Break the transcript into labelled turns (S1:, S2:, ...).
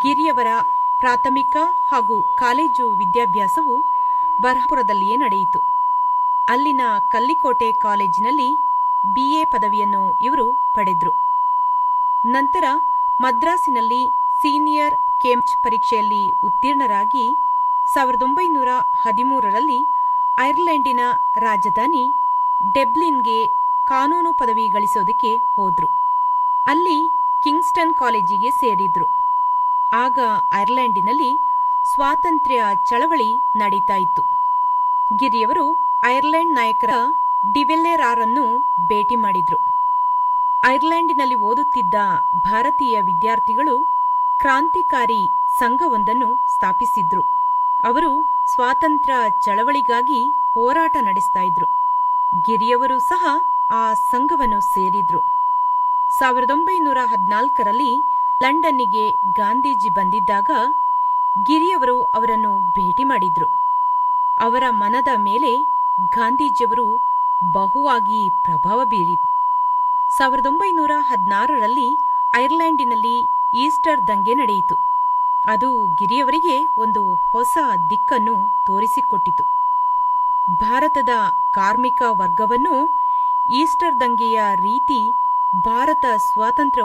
S1: ಗಿರಿಯವರ ಪ್ರಾಥಮಿಕ ಹಾಗೂ ಕಾಲೇಜು ವಿದ್ಯಾಭ್ಯಾಸವು ಬರಹಪುರದಲ್ಲಿಯೇ ನಡೆಯಿತು ಅಲ್ಲಿನ ಕಲ್ಲಿಕೋಟೆ ಕಾಲೇಜಿನಲ್ಲಿ ಬಿಎ ಪದವಿಯನ್ನು ಇವರು ಪಡೆದ್ರು ನಂತರ ಮದ್ರಾಸಿನಲ್ಲಿ ಸೀನಿಯರ್ ಕೇಂಚ್ ಪರೀಕ್ಷೆಯಲ್ಲಿ ಉತ್ತೀರ್ಣರಾಗಿ ಸಾವಿರದ ಒಂಬೈನೂರ ಹದಿಮೂರರಲ್ಲಿ ಐರ್ಲೆಂಡಿನ ರಾಜಧಾನಿ ಡೆಬ್ಲಿನ್ಗೆ ಕಾನೂನು ಪದವಿ ಗಳಿಸೋದಕ್ಕೆ ಹೋದ್ರು ಅಲ್ಲಿ ಕಿಂಗ್ಸ್ಟನ್ ಕಾಲೇಜಿಗೆ ಸೇರಿದ್ರು ಆಗ ಐರ್ಲೆಂಡಿನಲ್ಲಿ ಸ್ವಾತಂತ್ರ್ಯ ಚಳವಳಿ ನಡೀತಾ ಇತ್ತು ಗಿರಿಯವರು ಐರ್ಲೆಂಡ್ ನಾಯಕರ ಡಿವೆಲ್ಲೆರಾರನ್ನು ಭೇಟಿ ಮಾಡಿದ್ರು ಐರ್ಲೆಂಡಿನಲ್ಲಿ ಓದುತ್ತಿದ್ದ ಭಾರತೀಯ ವಿದ್ಯಾರ್ಥಿಗಳು ಕ್ರಾಂತಿಕಾರಿ ಸಂಘವೊಂದನ್ನು ಸ್ಥಾಪಿಸಿದ್ರು ಅವರು ಸ್ವಾತಂತ್ರ್ಯ ಚಳವಳಿಗಾಗಿ ಹೋರಾಟ ನಡೆಸ್ತಾ ಇದ್ರು ಗಿರಿಯವರು ಸಹ ಆ ಸಂಘವನ್ನು ಸೇರಿದ್ರು ಸಾವಿರದ ಒಂಬೈನೂರ ಹದಿನಾಲ್ಕರಲ್ಲಿ ಲಂಡನ್ನಿಗೆ ಗಾಂಧೀಜಿ ಬಂದಿದ್ದಾಗ ಗಿರಿಯವರು ಅವರನ್ನು ಭೇಟಿ ಮಾಡಿದ್ರು ಅವರ ಮನದ ಮೇಲೆ ಗಾಂಧೀಜಿಯವರು ಬಹುವಾಗಿ ಪ್ರಭಾವ ಬೀರಿ ಸಾವಿರದ ಒಂಬೈನೂರ ಹದಿನಾರರಲ್ಲಿ ಐರ್ಲೆಂಡಿನಲ್ಲಿ ಈಸ್ಟರ್ ದಂಗೆ ನಡೆಯಿತು ಅದು ಗಿರಿಯವರಿಗೆ ಒಂದು ಹೊಸ ದಿಕ್ಕನ್ನು ತೋರಿಸಿಕೊಟ್ಟಿತು ಭಾರತದ ಕಾರ್ಮಿಕ ವರ್ಗವನ್ನು ಈಸ್ಟರ್ ದಂಗೆಯ ರೀತಿ ಭಾರತ ಸ್ವಾತಂತ್ರ್ಯ